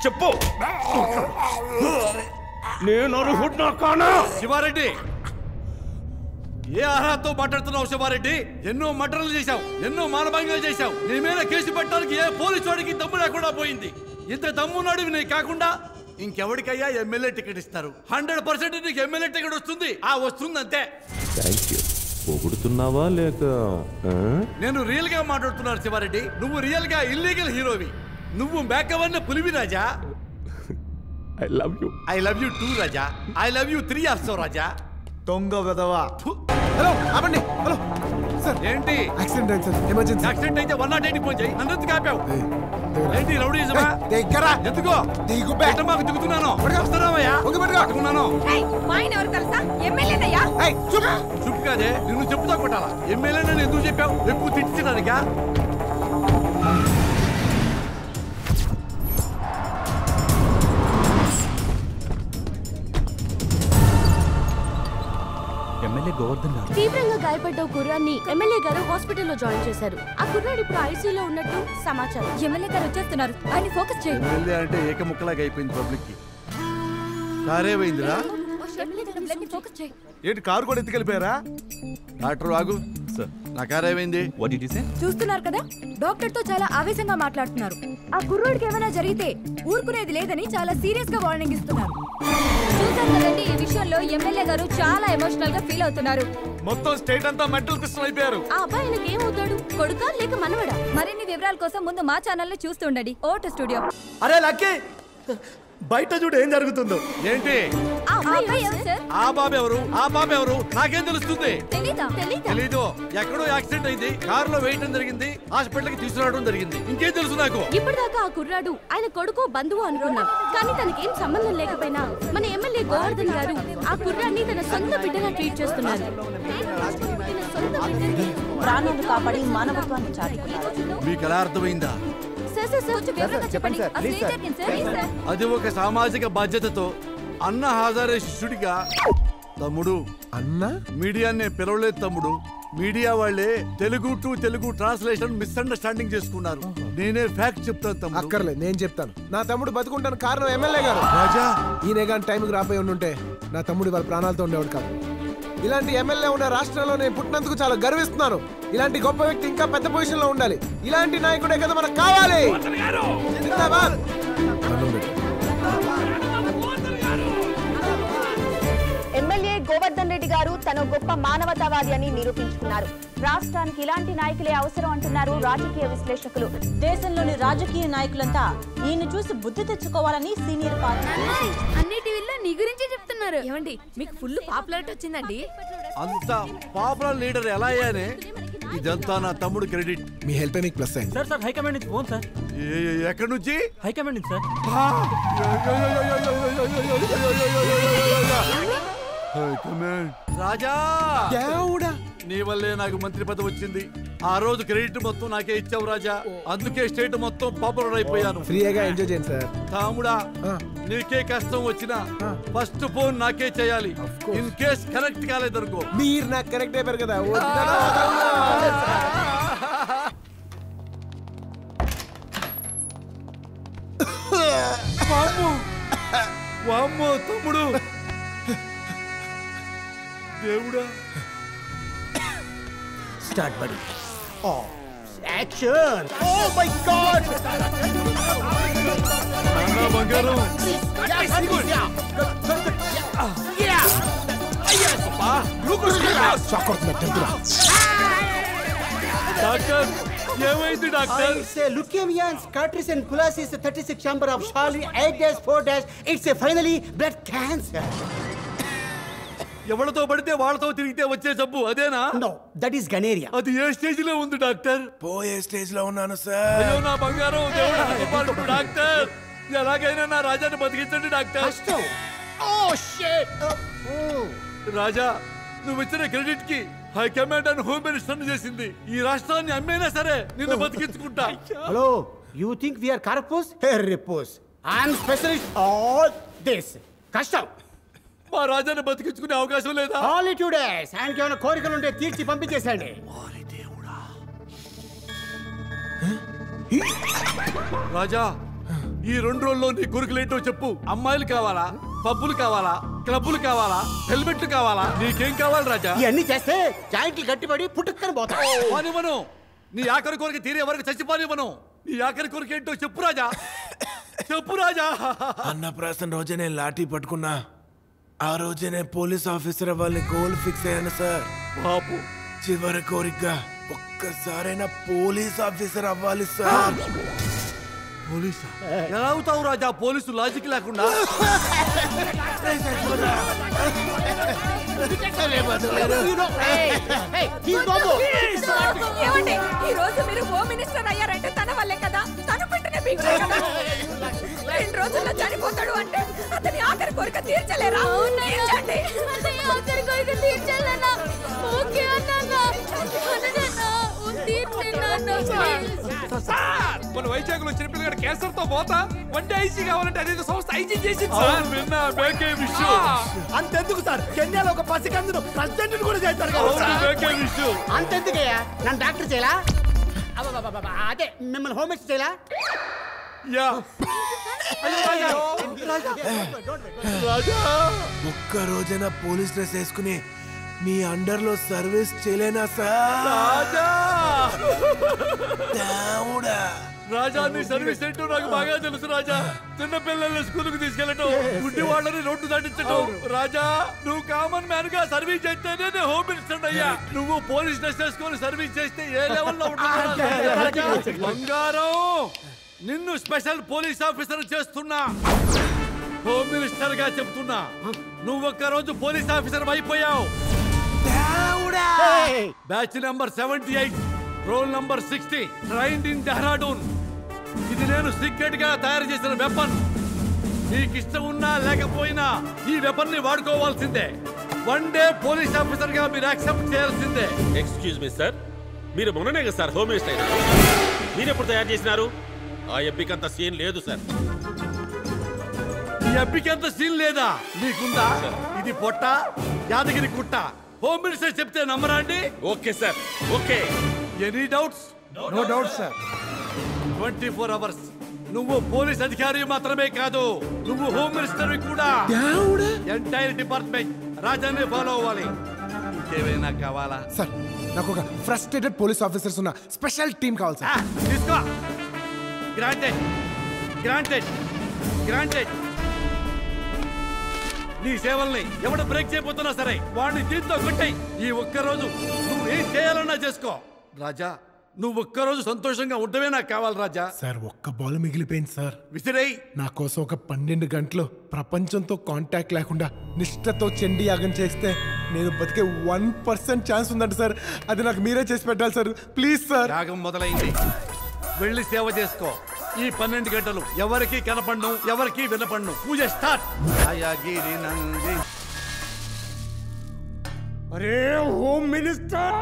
చెప్పు నేను అర్హుడ్నా కానా శివారెడ్డి ఏ అర్హతతో మాట్లాడుతున్నావు శివారెడ్డి ఎన్నో మటర్లు చేశావు ఎన్నో మానభంగాలు చేశావు నీ మీద కేసు పెట్టడానికి ఏ పోలీసు వాడికి దమ్ము లేకుండా పోయింది ఇంత దమ్మున్నాడు నీ కాకుండా ఇంకెవడికయ్యా ఎమ్మెల్యే టికెట్ ఇస్తారు హండ్రెడ్ పర్సెంట్ నీకు ఎమ్మెల్యే టికెట్ వస్తుంది ఆ వస్తుంది అంతే థ్యాంక్ యూ పొగుడుతున్నావా లేక ఆ? నేను రియల్ గా మాట్లాడుతున్నాను శివారెడ్డి నువ్వు రియల్ గా ఇల్లీగల్ హీరోవి నువ్వు మేకవన్న పులివి Raja I love you I love you too Raja I love you three also Raja దొంగ విధవా హలో ఆపండి హలో సార్ ఏంటి యాక్సిడెంట్ అయింది సార్ ఎమర్జెన్సీ యాక్సిడెంట్ అయితే వన్ నాట్ ఎయిట్ ఫోన్ చేయి నన్ను ఎందుకు ఆపావు ఏంటి రౌడీజమా దగ్గరా ఎందుకో దిగు బే. ఎట్ట మాకు దిగుతున్నాను పడుకో. వస్తున్నావయ్యా ఒంగి పడుకో. పట్టుకున్నాను ఏయ్, మా ఆయన ఎవరు తెలుసా ఎమ్మెల్యేనయ్యా ఏయ్, చూప్. చూపు కాదే నిన్ను చెప్పుతా కొట్టాలా ఎమ్మెల్యే నన్ను ఎందుకు చెప్పావు ఎక్కువ తిట్టినానికా ఎమ్మెల్యే గోవర్ధన్ గారు తీవ్రంగా గాయపడ్డ ఓ కుర్రాన్ని ఎమ్మెల్యే గారు హాస్పిటల్లో జాయిన్ చేశారు ఆ కుర్రాడు ఇప్పుడు ఐసీలో ఉన్నట్టు సమాచారం ఎమ్మెల్యే గారు వచ్చేస్తున్నారు ఆయన ఫోకస్ చేయండి ఎమ్మెల్యే అంటే ఏకముక్కలాగా అయిపోయింది పబ్లిక్ కి కారే పోయిందిరా ఎమ్మెల్యే గారు బ్లడ్ ని ఫోకస్ చేయి ఏంటి కారు కూడా ఎత్తుకెళ్ళిపోయారా డాక్టర్ ఆగు సార్ నా కార్ ఏమైంది వాట్ డిడ్ యు సే చూస్తున్నారు కదా డాక్టర్ తో చాలా ఆవేశంగా మాట్లాడుతున్నారు ఆ కుర్రోడికి ఏమైనా జరిగితే ఊరుకునేది లేదని చాలా సీరియస్ గా వార్నింగ్ ఇస్తున్నారు చూసారు కదండి ఈ విషయంలో ఎమ్మెల్యే గారు చాలా ఎమోషనల్ గా ఫీల్ అవుతున్నారు మొత్తం స్టేట్ అంతా మెంటల్ పిస్టల్ అయిపోయారు ఆ అబ్బాయి ఆయనకి ఏమవుతాడు కొడుకా లేక మనవడా మరిన్ని వివరాల కోసం ముందు మా ఛానల్ ని చూస్తుండండి ఓటు స్టూడియో అరే లక్కీ బయట చూడు ఏం జరుగుతుందో ఏంటి ఆ ఆ అబ్బాయి అబ్బాయి ఎవరు ఎవరు సార్ ఆ బాబు ఎవరు ఆ బాబు ఎవరు నాకేం తెలుస్తుంది తెలీదా తెలీదా తెలీదు ఎక్కడో యాక్సిడెంట్ అయింది కారులో వేయటం జరిగింది హాస్పిటల్ కి తీసుకురావడం జరిగింది ఇంకేం తెలుసు నాకు ఇప్పటిదాకా ఆ కుర్రాడు ఆయన కొడుకు బంధువు అనుకున్నాం కానీ తనకేం సంబంధం లేకపోయినా మన ఎమ్మెల్యే గోవర్ధన్ గారు ఆ కుర్రాన్ని తన సొంత బిడ్డగా ట్రీట్ చేస్తున్నారు పుట్టిన సొంత బిడ్డని ప్రాణాలు కాపాడి మానవత్వాన్ని చాటుకున్నారు మీకు ఎలా అర్థమైందా సార్ సార్ సార్ కొంచెం వివరంగా చెప్పండి అసలు ఏం జరిగింది సార్ ప్లీజ్ సార్ అది ఒక సామాజిక బాధ్యతతో అన్న హాజరే శిష్యుడిగా తమ్ముడు అన్నా మీడియానే పిలవలేదు తమ్ముడు మీడియా వాళ్ళే Telugu to Telugu translation misunderstanding చేసుకున్నారు నేనే ఫ్యాక్ట్ చెప్తాను తమ్ముడు అక్కర్లేదు నేను చెప్తాను నా తమ్ముడు బతుకుంటాను కారణం ఎమ్మెల్యే గారు రాజా ఈయన కానీ టైంకి రాపోయి ఉండుంటే నా తమ్ముడు వాళ్ళ ప్రాణాలతో ఉండేవాడు కాదు ఇలాంటి ఎమ్మెల్యే ఉన్న రాష్ట్రంలో నేను పుట్టినందుకు చాలా గర్విస్తున్నాను ఇలాంటి గొప్ప వ్యక్తి ఇంకా పెద్ద పొజిషన్ లో ఉండాలి ఇలాంటి నాయకుడే కదా మనకు కావాలి జిందాబాద్. దండం పెట్టు. ఎమ్మెల్యే గోవర్ధన్ రెడ్డి గారు తన గొప్ప మానవతావాది అని నిరూపించుకున్నారు రాష్ట్రానికి ఇలాంటి నాయకులే అవసరం అంటున్నారు రాజకీయ విశ్లేషకులు దేశంలోని రాజకీయ నాయకులంతా ఈయన చూసి బుద్ధి తెచ్చుకోవాలని సీనియర్ పార్టీ అన్ని టీవీల్లో నీ గురించే చెప్తున్నారు ఏమండి మీకు ఫుల్ పాపులారిటీ వచ్చిందండి అంత పాపులర్ లీడర్ ఎలా అయ్యానే ఇదంతా నా తమ్ముడు క్రెడిట్ మీ హెల్ప్ మీకు ప్లస్ అయింది సార్ సార్ హైకమాండ్ నుంచి ఫోన్ సార్ ఎక్కడి నుంచి హైకమాండ్ నుంచి సార్ రాజా దేవుడా నీ వల్లే నాకు మంత్రి పదవి వచ్చింది ఆ రోజు క్రెడిట్ మొత్తం నాకే ఇచ్చావు రాజా అందుకే స్టేట్ మొత్తం పాపులర్ అయిపోయాను ఫ్రీగా ఎంజాయ్ చేయండి సార్ తాముడా ఆ. నీకే కష్టం వచ్చినా ఆ. ఫస్ట్ ఫోన్ నాకే చేయాలి course. ఇన్ కేస్ కనెక్ట్ కాలేదనుకో మీరు నాకు కరెక్ట్ అయిపోయారు కదా వద్దనా, వదలనా? వామ్మో తమ్ముడు దేవుడా స్టార్ట్ బడి యాక్షన్ ఓ మై గాడ్ నాన్న బంగారం షాక్ కొడుతున్నా, టెంపురా. డాక్టర్ ఏమైంది doctor It's a leukemia and scatters and pulasis 36 chamber of Charlie 8 dash 4 dash. It's a finally blood cancer. ఎవరితో పడితే వాళ్ళతో తిరిగితే వచ్చే జబ్బు అదేనా No, that is gonorrhea. అది ఏ స్టేజ్ లో ఉంది డాక్టర్ పోయే స్టేజ్ లో ఉన్నాను సార్ అయ్యో నా బంగారం దేవుడా కాపాడు డాక్టర్ ఎలాగైనా నా రాజాని బతికించండి డాక్టర్ కష్టం. Oh shit. Oh. రాజా నువ్వు ఇచ్చిన క్రెడిట్ కి హైకమాండ్ అండ్ హోమ్ మినిస్టర్ చేసింది ఈ రాష్ట్రాన్ని అమ్మేనా సరే నిన్ను బతికించుకుంటా Hello, you think we are carpus? Here repose. I'm specialist all this. కష్టం మా రాజాని బతికించుకునే అవకాశం లేదా ఓన్లీ టూ డేస్ ఆయనకి ఏమైనా కోరికలు ఉంటే తీర్చి పంపించేసండి రాజా ఈ రెండు రోజుల్లో నీ కోరికలేంటో చెప్పు అమ్మాయిలు కావాలా పబ్బులు కావాలా క్లబ్బులు కావాలా హెల్మెట్లు కావాలా నీకేం కావాలి రాజా ఇవన్నీ చేస్తే జాయింట్లు గట్టిపడి పుట్టుకొని పోతా పానివ్వను నీ ఆఖరి కోరిక తీరే వరకు చచ్చిపోనివ్వను నీ ఆఖరి కోరిక ఏంటో చెప్పు రాజా చెప్పు రాజా అన్నప్రాసన రోజే నేను లాఠీ పట్టుకున్నా ఆ రోజే నేను పోలీస్ ఆఫీసర్ వాళ్ళని గోల్ ఫిక్స్ అయ్యాను సార్ బాపు చివరి కోరికగా ఒక్కసారైనా పోలీస్ ఆఫీసర్ అవ్వాలి సార్ పోలీసా ఎలా అవుతావు రాజా పోలీసు లాజిక్ లేకుండా ఏమండి ఈ రోజు మీరు హోమ్ మినిస్టర్ అయ్యారంటే తన వల్లే కదా తను పెట్టిన భిక్షే కదా రెండు రోజుల్లో చనిపోతాడు అంటే అతని ఆఖరి కోరిక తీర్చలేరా తీర్చండి ఆఖరి కోరిక తీర్చాలన్నా ఓకే అన్నా మన వైజాగ్ లో చిన్నపిల్లగాడు క్యాన్సర్ తో పోతా వంట ఐసీ కావాలంటే అదేదో సంస్థ ఐసీ చేసింది అవును, సార్ విన్నా బేకే విషయం అంతెందుకు సార్ కెన్యాలో ఒక పసికందును ప్రెసిడెంట్ కూడా చేస్తారు కదా అవును, సార్. బేకే విషయం అంతెందుకయ్యా నన్ను డాక్టర్ చేయాలా అబ్బబ్బబ్బబ్బ, అదే మిమ్మల్ని హోమ్ మినిస్టర్ చేయాలా యా ఒక్క రోజైనా పోలీస్ డ్రెస్ వేసుకుని మీ అండర్ లో సర్వీస్ చేయలేనా సార్ రాజా దేవుడా రాజా నీ సర్వీస్ ఏంటో నాకు బాగా తెలుసు రాజా చిన్న పిల్లల్ని స్కూల్ కు తీసుకెళ్ళటం గుడ్డి వాళ్ళని రోడ్డు దాటించటం రాజా నువ్వు కామన్ మ్యాన్ గా సర్వీస్ చేస్తేనే నేను హోమ్ మినిస్టర్ అయ్యా నువ్వు పోలీస్ డ్రెస్ వేసుకొని సర్వీస్ చేస్తే ఏ లెవెల్లో ఉంటుంది బంగారం నిన్ను స్పెషల్ పోలీస్ ఆఫీసర్ చేస్తున్నా హోమ్ మినిస్టర్ గా చెప్తున్నా నువ్వు ఒక్క రోజు పోలీస్ ఆఫీసర్ అయిపోయావు batch number seventy eight roll number sixty trained in Dehradun ఇది నేను సీక్రెట్ గా తయారు చేసిన వెపన్ నీకు ఇష్టం ఉన్నా లేకపోయినా ఈ వెపన్ ని వాడుకోవాల్సిందే వన్ డే పోలీస్ ఆఫీసర్ గా మీరు యాక్సెప్ట్ చేయాల్సిందే ఎక్స్క్యూజ్ మీ సార్ మీరు మొన్ననే కదా సార్ హోమ్ మినిస్టర్ అయినారు మీరు ఎప్పుడు తయారు చేసినారు ఆ ఎంపిక అంత సీన్ లేదు సార్ ఈ అబ్బికంత సీన్ లేదా నీకుందా ఇది పొట్ట యాదగిరి కుట్ట హోమ్ మినిస్టర్ చెప్తే నమ్మరా అండి okay sir okay any doubts no doubt sir twenty four hours నువ్వు పోలీస్ అధికారి మాత్రమే కాదు నువ్వు హోమ్ మినిస్టర్ కూడా ఎంటైర్ డిపార్ట్మెంట్ రాజానే ఫాలో అవ్వాలి ఇంకేమైనా కావాలా సార్ నాకు ఒక ఫ్రస్ట్రేటెడ్ పోలీస్ ఆఫీసర్స్ ఉన్న స్పెషల్ టీం కావాలి సార్ ఆ, తీసుకో గ్రాంటెడ్ గ్రాంటెడ్ గ్రాంటెడ్ నీ సేవల్ని ఎవడు బ్రేక్ చేయబోతున్నా సరే వాడిని దీంతో కొట్టాయి ఈ ఒక్క రోజు నువ్వు ఏం చేయాలన్నా చేసుకో రాజా నువ్వు ఒక్క రోజు సంతోషంగా ఉండవే నాకు కావాలి రాజా సార్ ఒక్క బాల్ మిగిలిపోయింది సార్ విసిరేయ్ నా కోసం ఒక పన్నెండు గంటలు ప్రపంచంతో కాంటాక్ట్ లేకుండా నిష్ఠతో చెండి యాగం చేస్తే నేను బతికే వన్ పర్సెంట్ ఛాన్స్ ఉందంట సార్ అది నాకు మీరే చేసి పెట్టాలి సార్ ప్లీజ్ సార్ యాగం మొదలైంది వెళ్ళి సేవ చేసుకో ఈ పన్నెండు గంటలు ఎవరికి కనపడను ఎవరికి వినపడను పూజ స్టార్ట్ గిరి నంది అరే హోమ్ మినిస్టర్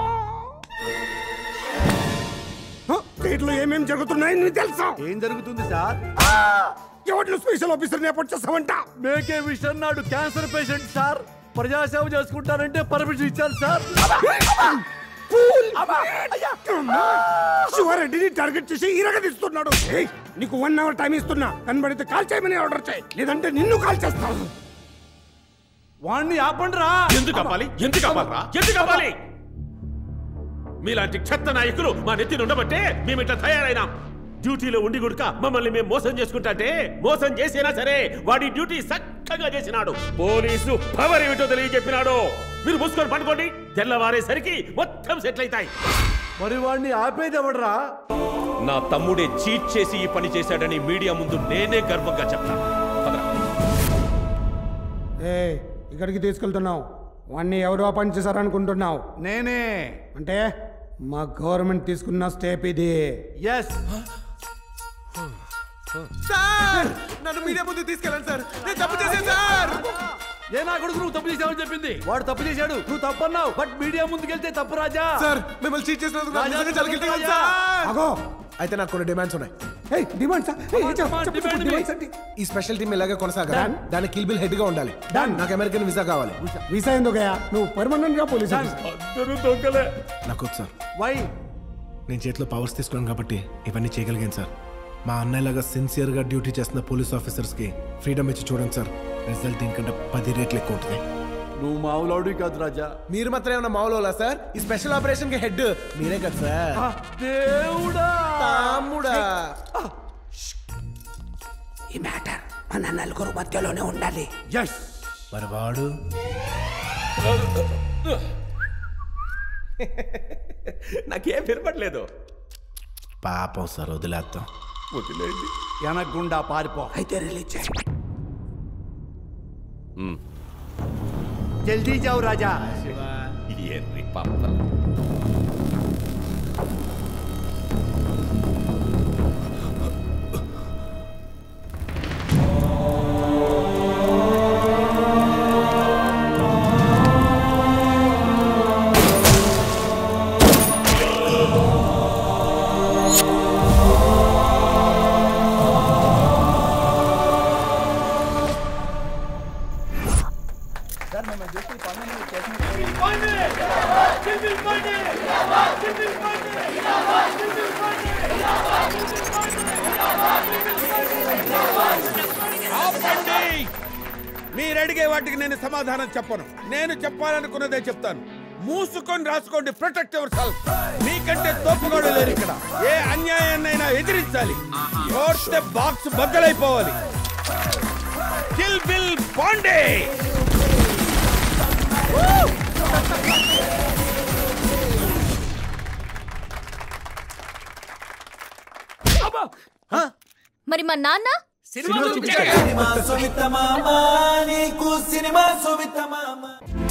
వీటిలో ఏమేం జరుగుతున్నాయి నీకు తెలుసా ఏం జరుగుతుంది సార్ ఎవరిలో స్పెషల్ ఆఫీసర్ ఏర్పాటు చేస్తావంట మేకే విషన్ నాడు క్యాన్సర్ పేషెంట్ సార్ ప్రజాసేవ చేసుకుంటారంటే పర్మిషన్ ఇచ్చారు సార్ శివారెడ్డిని టార్గెట్ చేసి ఇరగదీస్తున్నాడు ఏయ్, నీకు వన్ అవర్ టైం ఇస్తున్నా కనబడితే కాల్ చేయమని ఆర్డర్ చేయి లేదంటే నిన్ను కాల్ చేస్తాను వాణ్ణి ఆపండిరా ఎందుకు అవ్వాలి ఎందుకు అవ్వాలరా ఎందుకు అవ్వాలి మీలాంటి చెత్త నాయకులు మా నెత్తిని ఉండబట్టే మేము ఇట్లా తయారైనాం డ్యూటీలో ఉండి గుడుక మమ్మల్ని మేము మోసం చేసుకుంటాంటే మోసం చేసినా సరే వాడి డ్యూటీ చక్కగా చేసినాడు పోలీసు పవర్ ఏమిటో తెలియజెప్పినాడు మీరు మూసుకొని పడుకోండి తెల్లవారేసరికి మొత్తం సెటిల్ అవుతాయి మరి వాణ్ణి ఆపేది ఎవడరా నా తమ్ముడే చీట్ చేసి ఈ పని చేశాడని మీడియా ముందు నేనే గర్వంగా చెప్తాను పదరా. ఏ ఇక్కడికి తీసుకెళ్తున్నావు వాణ్ణి ఎవరు అపాయింట్ చేశారనుకుంటున్నావు నేనే అంటే మా గవర్నమెంట్ తీసుకున్న స్టెప్ ఇది ఎస్ సార్ నన్ను మీడియా ముందు తీసుకెళ్ళండి సార్ నేను తప్పు చేశాను సార్ ఏ నా కొడుకు నువ్వు తప్పు చేసావని చెప్పింది వాడు తప్పు చేశాడు నువ్వు తప్పు అన్నావు బట్ మీడియా ముందుకెళ్తే తప్పు రాజా సార్ మిమ్మల్ని చీట్ చేసినందుకు నాకు రాజా, నిజంగా చాలా guilty గా ఉంది, రాజా. సార్. అగో అయితే నాకు కొన్ని డిమాండ్స్ ఉన్నాయి ఏయ్ డిమాండ్స్ demand me. ఈ స్పెషల్ టీం ఇలాగే కొనసాగాలి Done. దానికి కిల్ బిల్ హెడ్ గా ఉండాలి Done. నాకు అమెరికన్ వీసా కావాలి వీసా ఎందుకయ్యా నువ్వు పర్మనెంట్ గా పోలీస్ అందరూ దొంగలే నాకు వద్దు సార్ వై నేను చేతిలో పవర్స్ తీసుకున్నాను కాబట్టి ఇవన్నీ చేయగలిగాను సార్ మా అన్నయ్యలాగా సిన్సియర్గా డ్యూటీ చేస్తున్న పోలీస్ ఆఫీసర్స్కి ఫ్రీడమ్ ఇచ్చి చూడండి సార్ రిజల్ట్ దీనికంటే పది రేట్లు ఎక్కువ ఉంటుంది నువ్వు మావులాడు కాదు రాజా మీరు మాత్రం ఏమన్నా మామూలు సార్ ఈ స్పెషల్ ఆపరేషన్ కి హెడ్ మీరే కదా సార్ దేవుడా తమ్ముడా ఈ మ్యాటర్ మన నలుగురు మధ్యలోనే ఉండాలి ఎస్ మరి వాడు నాకేం వినపడలేదు పాపం సార్ వదిలేద్దాం వదిలేండి వెనకుండా పారిపో అయితే రిలీజ్ చేయి జల్దీ జావు రాజా ఎర్రి పాప ఆపండి మీరు అడిగే వాటికి నేను సమాధానం చెప్పను నేను చెప్పాలనుకున్నదే చెప్తాను మూసుకొని రాసుకోండి ప్రొటెక్ట్ యువర్ సెల్ఫ్ మీకంటే తోపుగోడు లేరు ఇక్కడ ఏ అన్యాయాన్నైనా ఎదిరించాలి కోర్తే బాక్స్ బద్దలైపోవాలి కిల్ బిల్ పాండే మరి మా నాన్న సినిమా సువిత మామ నీకు సినిమా సువిత మామ